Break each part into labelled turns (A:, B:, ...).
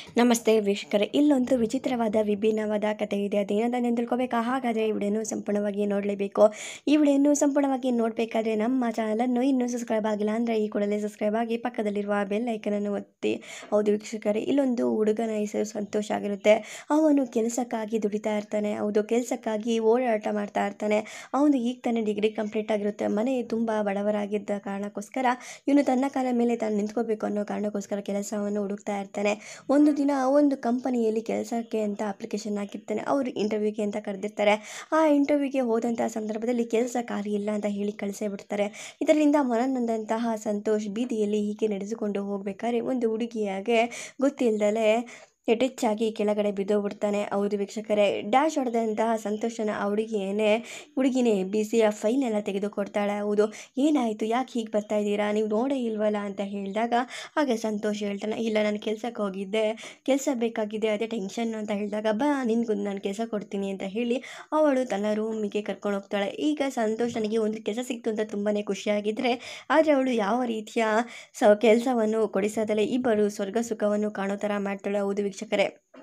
A: ನಮಸ್ತೆ ವೀಕ್ಷಕರೇ ಇಲ್ಲೊಂದು ವಿಚಿತ್ರವಾದ ವಿಭಿನ್ನವಾದ ಕಥೆ ಇದೆ ಅದೇನಂತ ನೀವು ತಿಳ್ಕೊಬೇಕಾ ಹಾಗಾದರೆ ಈ ವಿಡಿಯೋನು ಸಂಪೂರ್ಣವಾಗಿ ನೋಡಲೇಬೇಕು ಈ ವಿಡಿಯೋನು ಸಂಪೂರ್ಣವಾಗಿ ನೋಡಬೇಕಾದ್ರೆ ನಮ್ಮ ಚಾನಲನ್ನು ಇನ್ನೂ ಸಬ್ಸ್ಕ್ರೈಬ್ ಆಗಿಲ್ಲ ಅಂದರೆ ಈ ಕೂಡಲೇ ಸಬ್ಸ್ಕ್ರೈಬ್ ಆಗಿ ಪಕ್ಕದಲ್ಲಿರುವ ಬೆಲ್ ಐಕನನ್ನು ಒತ್ತಿ ಹೌದು ವೀಕ್ಷಕರೇ ಇಲ್ಲೊಂದು ಹುಡುಗನ ಹೆಸರು ಸಂತೋಷ ಆಗಿರುತ್ತೆ ಅವನು ಕೆಲಸಕ್ಕಾಗಿ ದುಡಿತಾ ಇರ್ತಾನೆ ಹೌದು ಕೆಲಸಕ್ಕಾಗಿ ಓಡಾಟ ಮಾಡ್ತಾ ಇರ್ತಾನೆ ಅವನು ಈಗ ತಾನೇ ಡಿಗ್ರಿ ಕಂಪ್ಲೀಟ್ ಆಗಿರುತ್ತೆ ಮನೆ ತುಂಬ ಬಡವರಾಗಿದ್ದ ಕಾರಣಕ್ಕೋಸ್ಕರ ಇವನು ತನ್ನ ಕಾಲ ಮೇಲೆ ತಾನು ನಿಂತ್ಕೋಬೇಕು ಅನ್ನೋ ಕಾರಣಕ್ಕೋಸ್ಕರ ಕೆಲಸವನ್ನು ಹುಡುಕ್ತಾ ಇರ್ತಾನೆ ಒಂದು ದಿನ ಒಂದು ಕಂಪನಿಯಲ್ಲಿ ಕೆಲಸಕ್ಕೆ ಅಂತ ಅಪ್ಲಿಕೇಶನ್ ಹಾಕಿರ್ತಾನೆ ಅವರು ಇಂಟರ್ವ್ಯೂಗೆ ಅಂತ ಕರೆದಿರ್ತಾರೆ ಆ ಇಂಟರ್ವ್ಯೂಗೆ ಹೋದಂಥ ಸಂದರ್ಭದಲ್ಲಿ ಕೆಲಸ ಕಾರ್ಯ ಇಲ್ಲ ಅಂತ ಹೇಳಿ ಕಳಿಸೇ ಬಿಡ್ತಾರೆ ಇದರಿಂದ ಮನನೊಂದಂತಹ ಸಂತೋಷ್ ಬೀದಿಯಲ್ಲಿ ಹೀಗೆ ನಡೆದುಕೊಂಡು ಹೋಗ್ಬೇಕಾದ್ರೆ ಒಂದು ಹುಡುಗಿಯಾಗೆ ಗೊತ್ತಿಲ್ಲದಲೇ ಎಟೆಚ್ಚಾಗಿ ಕೆಳಗಡೆ ಬಿದ್ದೋಗ್ಬಿಡ್ತಾನೆ ಹೌದು ವೀಕ್ಷಕರೇ ಡ್ಯಾಶ್ ಹೊಡೆದಂತಹ ಸಂತೋಷನ ಆ ಹುಡುಗಿಯೇನೆ ಹುಡುಗಿನೇ ಎಬ್ಬಿಸಿ ಆ ಫೈಲ್ನೆಲ್ಲ ತೆಗೆದುಕೊಡ್ತಾಳೆ ಹೌದು ಏನಾಯಿತು ಯಾಕೆ ಹೀಗೆ ಬರ್ತಾ ಇದ್ದೀರಾ ನೀವು ನೋಡೇ ಇಲ್ವಲ್ಲ ಅಂತ ಹೇಳಿದಾಗ ಹಾಗೆ ಸಂತೋಷ್ ಹೇಳ್ತಾನೆ ಇಲ್ಲ ನಾನು ಕೆಲಸಕ್ಕೆ ಹೋಗಿದ್ದೆ ಕೆಲಸ ಬೇಕಾಗಿದೆ ಅದೇ ಟೆನ್ಷನ್ ಅಂತ ಹೇಳಿದಾಗ ಬಾ ನಿನ್ಗೂ ನಾನು ಕೆಲಸ ಕೊಡ್ತೀನಿ ಅಂತ ಹೇಳಿ ಅವಳು ತನ್ನ ರೂಮಿಗೆ ಕರ್ಕೊಂಡು ಹೋಗ್ತಾಳೆ ಈಗ ಸಂತೋಷ್ ನನಗೆ ಒಂದು ಕೆಲಸ ಸಿಕ್ತು ಅಂತ ತುಂಬಾ ಖುಷಿಯಾಗಿದ್ದರೆ ಆದರೆ ಅವಳು ಯಾವ ರೀತಿಯ ಸ ಕೆಲಸವನ್ನು ಕೊಡಿಸದಲ್ಲೇ ಇಬ್ಬರು ಸ್ವರ್ಗ ಸುಖವನ್ನು ಕಾಣೋ ಥರ ಮಾಡ್ತಾಳೆ ಹೌದು ವೀಕ್ಷಕರೇ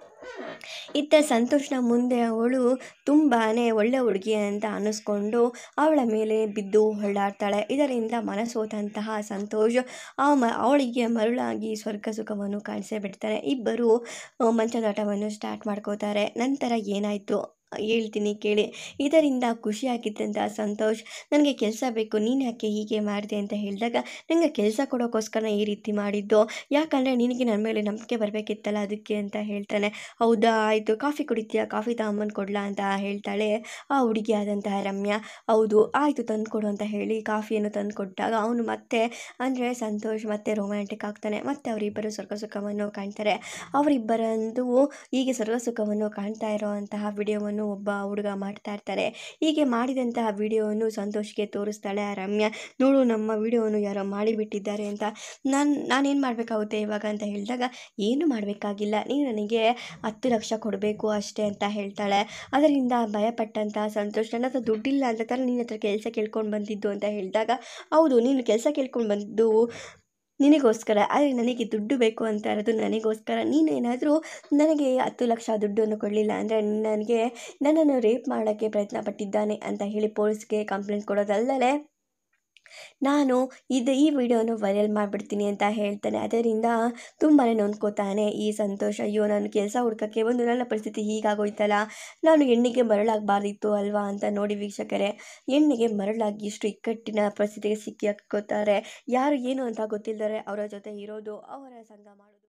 A: ಇತ್ತ ಸಂತೋಷನ ಮುಂದೆ ಅವಳು ತುಂಬಾ ಒಳ್ಳೆ ಹುಡುಗಿ ಅಂತ ಅನ್ನಿಸ್ಕೊಂಡು ಅವಳ ಮೇಲೆ ಬಿದ್ದು ಹೊಳ್ಳಾಡ್ತಾಳೆ ಇದರಿಂದ ಮನಸೋತಂತಹ ಸಂತೋಷ್ ಆ ಮ ಅವಳಿಗೆ ಮರುಳಾಗಿ ಸ್ವರ್ಗ ಸುಖವನ್ನು ಕಾಣಿಸೇ ಬಿಡ್ತಾನೆ ಇಬ್ಬರು ಆ, ಮಂಚದಾಟವನ್ನು ಸ್ಟಾರ್ಟ್ ಮಾಡ್ಕೋತಾರೆ ನಂತರ ಏನಾಯಿತು ಹೇಳ್ತೀನಿ ಕೇಳಿ ಇದರಿಂದ ಖುಷಿಯಾಗಿದ್ದಂಥ ಸಂತೋಷ್ ನನಗೆ ಕೆಲಸ ಬೇಕು ನೀನು ಯಾಕೆ ಹೀಗೆ ಮಾಡಿದೆ ಅಂತ ಹೇಳಿದಾಗ ನನಗೆ ಕೆಲಸ ಕೊಡೋಕ್ಕೋಸ್ಕರ ಈ ರೀತಿ ಮಾಡಿದ್ದು ಯಾಕಂದರೆ ನಿನಗೆ ನನ್ನ ಮೇಲೆ ನಂಬಿಕೆ ಬರಬೇಕಿತ್ತಲ್ಲ ಅದಕ್ಕೆ ಅಂತ ಹೇಳ್ತಾನೆ ಹೌದಾ ಆಯಿತು ಕಾಫಿ ಕುಡಿತೀಯಾ ಕಾಫಿ ತಗೊಂಬಂದು ಕೊಡ್ಲಾ ಅಂತ ಹೇಳ್ತಾಳೆ ಆ ಹುಡುಗಿ ಆದಂತಹ ರಮ್ಯಾ ಹೌದು ಆಯಿತು ತಂದು ಕೊಡು ಅಂತ ಹೇಳಿ ಕಾಫಿಯನ್ನು ತಂದು ಕೊಟ್ಟಾಗ ಅವನು ಮತ್ತೆ ಅಂದರೆ ಸಂತೋಷ್ ಮತ್ತೆ ರೊಮ್ಯಾಂಟಿಕ್ ಆಗ್ತಾನೆ ಮತ್ತೆ ಅವರಿಬ್ಬರು ಸ್ವರ್ಗ ಸುಖವನ್ನು ಕಾಣ್ತಾರೆ ಅವರಿಬ್ಬರಂದು ಹೀಗೆ ಸ್ವರ್ಗ ಸುಖವನ್ನು ಕಾಣ್ತಾ ಇರೋವಂತಹ ವಿಡಿಯೋವನ್ನು ಒಬ್ಬ ಹುಡುಗ ಮಾಡ್ತಾ ಇರ್ತಾರೆ ಹೀಗೆ ಮಾಡಿದಂತಹ ವಿಡಿಯೋವನ್ನು ಸಂತೋಷ್ಗೆ ತೋರಿಸ್ತಾಳೆ ಆ ರಮ್ಯಾ ನೋಡು ನಮ್ಮ ವಿಡಿಯೋವನ್ನು ಯಾರೋ ಮಾಡಿಬಿಟ್ಟಿದ್ದಾರೆ ಅಂತ ನಾನು ನಾನೇನು ಮಾಡಬೇಕಾಗುತ್ತೆ ಇವಾಗ ಅಂತ ಹೇಳಿದಾಗ ಏನು ಮಾಡಬೇಕಾಗಿಲ್ಲ ನೀನು ನನಗೆ ಹತ್ತು ಲಕ್ಷ ಕೊಡಬೇಕು ಅಷ್ಟೇ ಅಂತ ಹೇಳ್ತಾಳೆ ಅದರಿಂದ ಭಯಪಟ್ಟಂಥ ಸಂತೋಷ್ ನನ್ನ ಹತ್ರ ದುಡ್ಡಿಲ್ಲ ಅಂತ ತಾನೇ ನಿನ್ನ ಹತ್ರ ಕೆಲಸ ಕೇಳ್ಕೊಂಡು ಬಂದಿದ್ದು ಅಂತ ಹೇಳಿದಾಗ ಹೌದು ನೀನು ಕೆಲಸ ಕೇಳ್ಕೊಂಡು ಬಂದು ನಿನಗೋಸ್ಕರ ಆದರೆ ನನಗೆ ದುಡ್ಡು ಬೇಕು ಅಂತ ಇರೋದು ನನಗೋಸ್ಕರ ನೀನು ಏನಾದರೂ ನನಗೆ ಹತ್ತು ಲಕ್ಷ ದುಡ್ಡನ್ನು ಕೊಡಲಿಲ್ಲ ಅಂದರೆ ನನಗೆ ನನ್ನನ್ನು ರೇಪ್ ಮಾಡೋಕ್ಕೆ ಪ್ರಯತ್ನ ಪಟ್ಟಿದ್ದಾನೆ ಅಂತ ಹೇಳಿ ಪೊಲೀಸ್ಗೆ ಕಂಪ್ಲೇಂಟ್ ಕೊಡೋದಲ್ಲದೆ ನಾನು ಇದು ಈ ವಿಡಿಯೋನು ವೈರಲ್ ಮಾಡಿಬಿಡ್ತೀನಿ ಅಂತ ಹೇಳ್ತಾನೆ ಅದರಿಂದ ತುಂಬಾ ನೊಂದ್ಕೋತಾನೆ ಈ ಸಂತೋಷ ಅಯ್ಯೋ ನಾನು ಕೆಲಸ ಹುಡ್ಕೋಕ್ಕೆ ಒಂದು ನನ್ನ ಪರಿಸ್ಥಿತಿ ಹೀಗಾಗೋಯ್ತಲ್ಲ ನಾನು ಹೆಣ್ಣಿಗೆ ಮರಳಾಗಬಾರ್ದಿತ್ತು ಅಲ್ವಾ ಅಂತ ನೋಡಿ ವೀಕ್ಷಕರೇ ಹೆಣ್ಣಿಗೆ ಮರಳಾಗಿ ಇಷ್ಟು ಇಕ್ಕಟ್ಟಿನ ಪರಿಸ್ಥಿತಿಗೆ ಸಿಕ್ಕಿ ಹಾಕೋತಾರೆ ಯಾರು ಏನು ಅಂತ ಗೊತ್ತಿಲ್ಲದರೆ ಅವರ ಜೊತೆ ಇರೋದು ಅವರ ಸಂಘ ಮಾಡೋದು